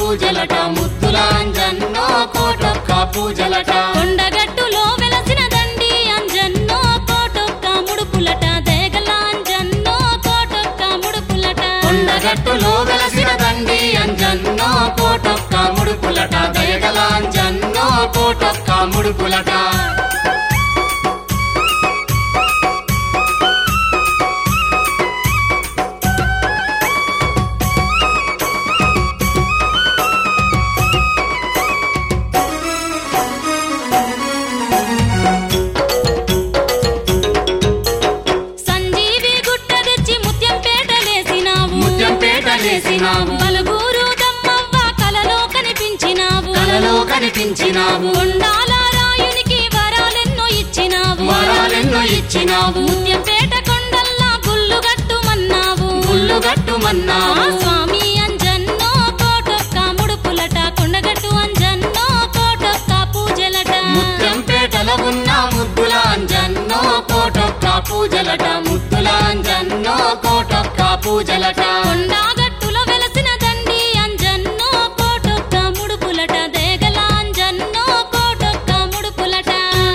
పూజలట ముద్దులాంజన్నో కోటొక్క పూజలట కొండగట్టులో వెలసిన దండి అంజన్నో కోటొక్క ముడుపులట దేగలాంజన్నో కోటొక్క ముడుపులట కొండగట్టులో వెలసిన దండి అంజన్నో కోటొక్క ముడుపులట దయగలాంజన్నో కోటొక్క ముడుపులట సంజీవి గుట్ట తెచ్చి ముత్యం పేటలేసినావు ముత్యం పేటలేసినావు పలుగురు దమ్మవ్వ కలలో కనిపించినావు కలలో కనిపించినావు కొండాల రాయునికి వరాలెన్నో ఇచ్చినావు వరాలెన్నో ఇచ్చినావు ముత్యం పేట కొండల్లా గుల్లు గట్టుమన్నావు గుళ్ళు ఆ గట్టుమన్నావు స్వామి అంజన్నో కోటొక్క ముడుపులట కొండగట్టు అంజన్నో కోటొక్క పూజలట ముత్యం పేటల ఉన్న ముద్దులాంజన్నో కోటొక్క పూజలట ముద్దులాంజన్నో కోటొక్క పూజలట కొండాగట్టులో వెలసిన దండి అంజన్నో కోటొక్క ముడుపులట దేగల అంజన్నో కోటొక్క ముడుపులట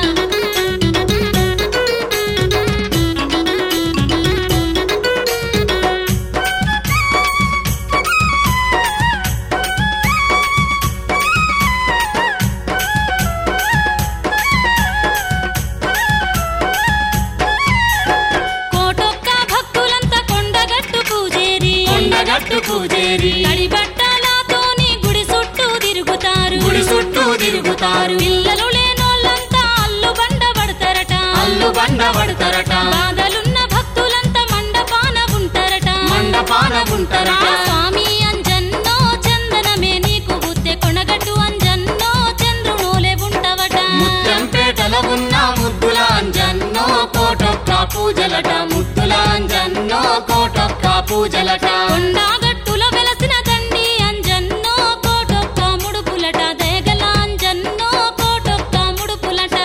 కోటొక్క భక్తులంతా కొండగట్టు పూజేరి కొండగట్టు పూజేరి కడి బట్టలతోని గుడి చుట్టూ తిరుగుతారు గుడి చుట్టూ తిరుగుతారు పిల్లలు లేనోళ్ళంతా అల్లు బండ పడతారట అల్లు బండ పడతారట బాధలున్న భక్తులంతా మండపాన ఉంటారట మండపాన ఆ ఉంటారట స్వామి అంజన్నో చందనమే నీకు బుద్ధె కొనగట్టు అంజన్నో చంద్రునోలే ఉంటవట ముత్యం పేటల ఉన్న ముద్దులాంజన్నో కోటొక్క పూజలట ముద్దులాంజన్నో కోటొక్క పూజలట కొండాగట్టులో వెలసిన దండి అంజన్నో కోటొక్క ముడుపులట దేగల అంజన్నో కోటొక్క ముడుపులట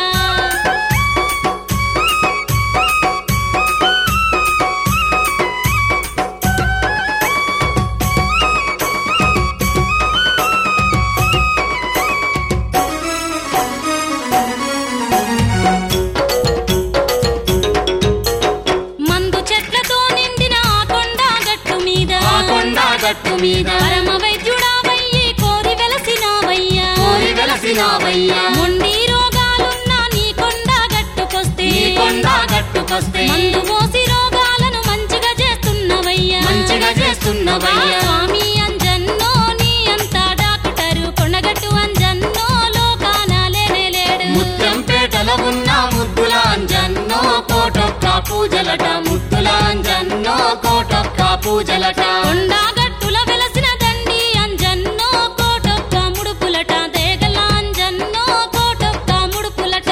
మందు చెట్లతో నిండిన ఆ కొండగట్టు మీద ఆ కొండగట్టు మీద పరమ వైద్యుడావయ్యి కోరి వెలసినావయ్యా కోరి వెలసినావయ్యా మొండి రోగాలున్న నీ కొండగట్టుకొస్తే ఈ కొండగట్టుకొస్తే మందు మోసి రోగాలను మంచిగా చేస్తున్నవయ్యా మంచిగా ఆ చేస్తున్నవయ్యా స్వామి అంజన్నో నీ అంతా డాక్టరు కొండగట్టు అంజన్నో లోకాన లేనే లేడు ముత్యం పేటల ఉన్న ముద్దులాంజన్నో కోటొక్క పూజలట ముద్దులాంజన్నో కోటొక్క పూజలట కొండగట్టుల వెలసిన దండి అంజన్నో కోటొక్క ముడుపులట దేగల అంజన్నో కోటొక్క ముడుపులట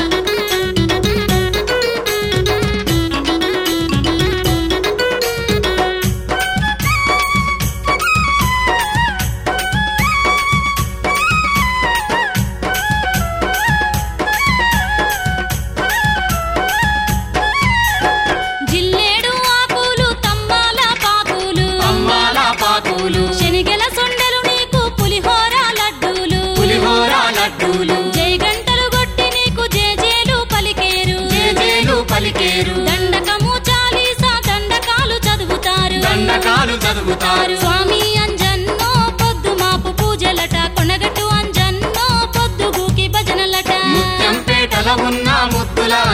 జిల్లేడు ఆకులు తంబాల పాకులు అమ్మాల పాకులు శనిగెల సొండలు నీకు పులిహోర లడ్డూలు పులిహోర లడ్డూలు జై గంటలు కొట్టి నీకు జేజేలు పలికేరు జేజేలు పలికేరు దండకము చాలీసా దండకాలు చదువుతారు దండకాలు చదువుతారు స్వామి అంజన్నో పొద్దు మాపు పూజలట కొనగట్టు అంజన్నో పొద్దుగూకి భజనలట ముత్యం పేటల ఉన్న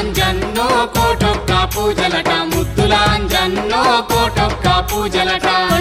ముద్దులాంజన్నో కోటొక్క పూజలట ముద్దులాంజన్నో కోటొక్క పూజలట